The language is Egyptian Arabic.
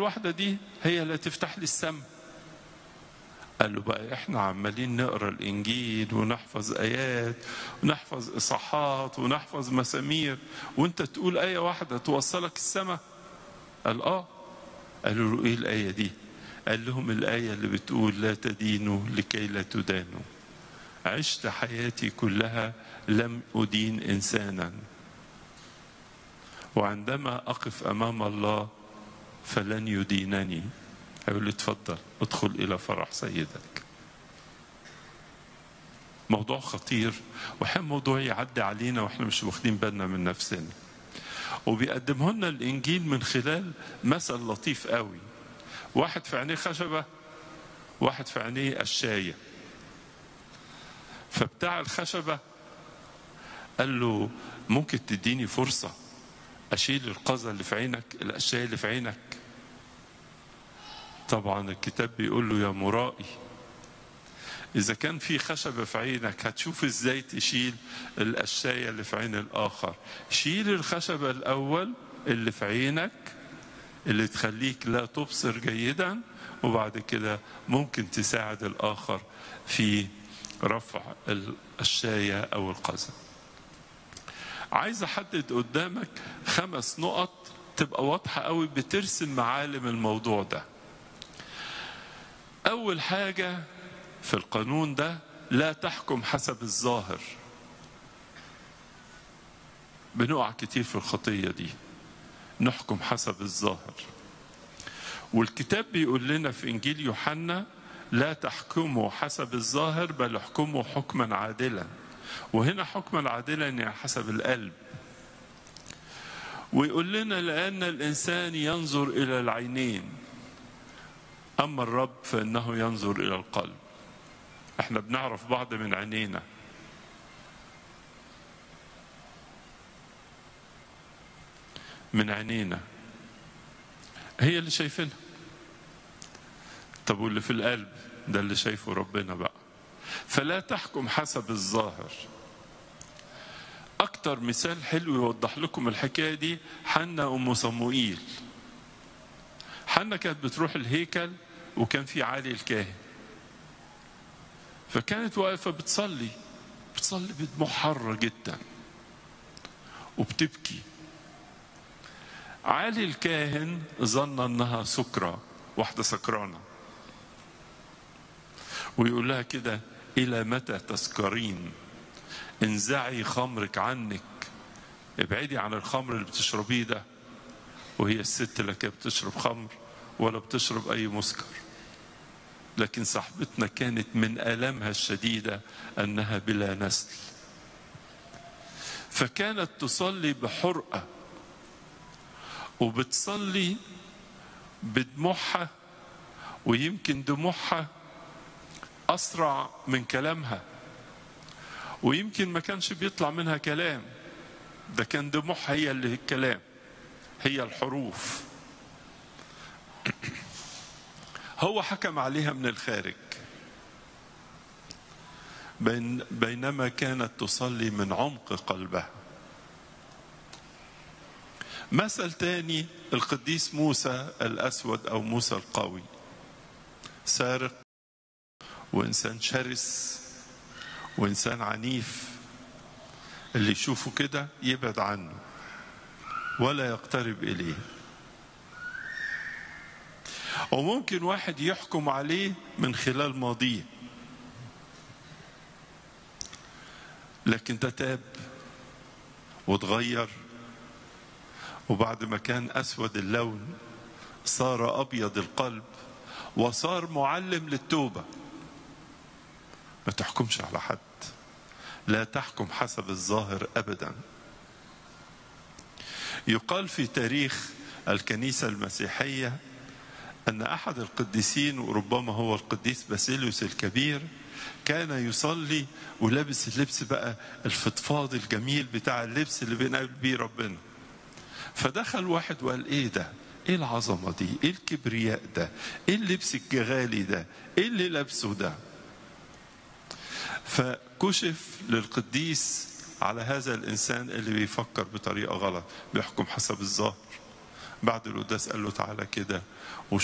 الواحدة دي هي اللي تفتح لي السماء قال له بقى احنا عمالين نقرا الانجيل ونحفظ ايات ونحفظ اصحاحات ونحفظ مسامير وانت تقول ايه واحده توصلك السماء قال اه قالوا له ايه الايه دي قال لهم الايه اللي بتقول لا تدينوا لكي لا تدانوا عشت حياتي كلها لم ادين انسانا وعندما اقف امام الله فلن يدينني هيقول لي اتفضل ادخل الى فرح سيدك موضوع خطير وحين موضوع يعدي علينا واحنا مش واخدين بالنا من نفسنا وبيقدمه لنا الانجيل من خلال مثل لطيف قوي واحد في عينيه خشبه واحد في عينيه قشايه فبتاع الخشبه قال له ممكن تديني فرصه اشيل القذى اللي في عينك القشايه اللي في عينك طبعا الكتاب بيقول له يا مرائي إذا كان في خشبة في عينك هتشوف إزاي تشيل القشاية اللي في عين الآخر شيل الخشبة الأول اللي في عينك اللي تخليك لا تبصر جيدا وبعد كده ممكن تساعد الآخر في رفع القشاية أو القذى عايز أحدد قدامك خمس نقط تبقى واضحة قوي بترسم معالم الموضوع ده أول حاجة في القانون ده لا تحكم حسب الظاهر بنقع كتير في الخطية دي نحكم حسب الظاهر والكتاب بيقول لنا في إنجيل يوحنا لا تحكموا حسب الظاهر بل احكموا حكما عادلا وهنا حكما عادلا يعني حسب القلب ويقول لنا لأن الإنسان ينظر إلى العينين أما الرب فإنه ينظر إلى القلب احنا بنعرف بعض من عينينا من عينينا هي اللي شايفينها طب واللي في القلب ده اللي شايفه ربنا بقى فلا تحكم حسب الظاهر اكتر مثال حلو يوضح لكم الحكايه دي حنا ام صموئيل حنا كانت بتروح الهيكل وكان في عالي الكاهن فكانت واقفه بتصلي بتصلي بدموع حاره جدا وبتبكي عالي الكاهن ظن انها سكرة واحدة سكرانة ويقول لها كده إلى متى تسكرين انزعي خمرك عنك ابعدي عن الخمر اللي بتشربيه ده وهي الست لا كانت بتشرب خمر ولا بتشرب أي مسكر لكن صاحبتنا كانت من آلامها الشديدة أنها بلا نسل فكانت تصلي بحرقة وبتصلي بدموعها ويمكن دموعها أسرع من كلامها ويمكن ما كانش بيطلع منها كلام ده كان دموعها هي اللي الكلام هي الحروف هو حكم عليها من الخارج بين بينما كانت تصلي من عمق قلبها مثل تاني القديس موسى الأسود أو موسى القوي سارق وإنسان شرس وإنسان عنيف اللي يشوفه كده يبعد عنه ولا يقترب إليه وممكن واحد يحكم عليه من خلال ماضيه لكن ده تاب وتغير وبعد ما كان اسود اللون صار ابيض القلب وصار معلم للتوبه ما تحكمش على حد لا تحكم حسب الظاهر ابدا يقال في تاريخ الكنيسه المسيحيه ان احد القديسين وربما هو القديس باسيليوس الكبير كان يصلي ولابس اللبس بقى الفضفاض الجميل بتاع اللبس اللي بنقابل بيه ربنا فدخل واحد وقال ايه ده ايه العظمه دي ايه الكبرياء ده ايه اللبس الجغالي ده ايه اللي لابسه ده فكشف للقديس على هذا الانسان اللي بيفكر بطريقه غلط بيحكم حسب الظاهر بعد القداس قال له تعالى كده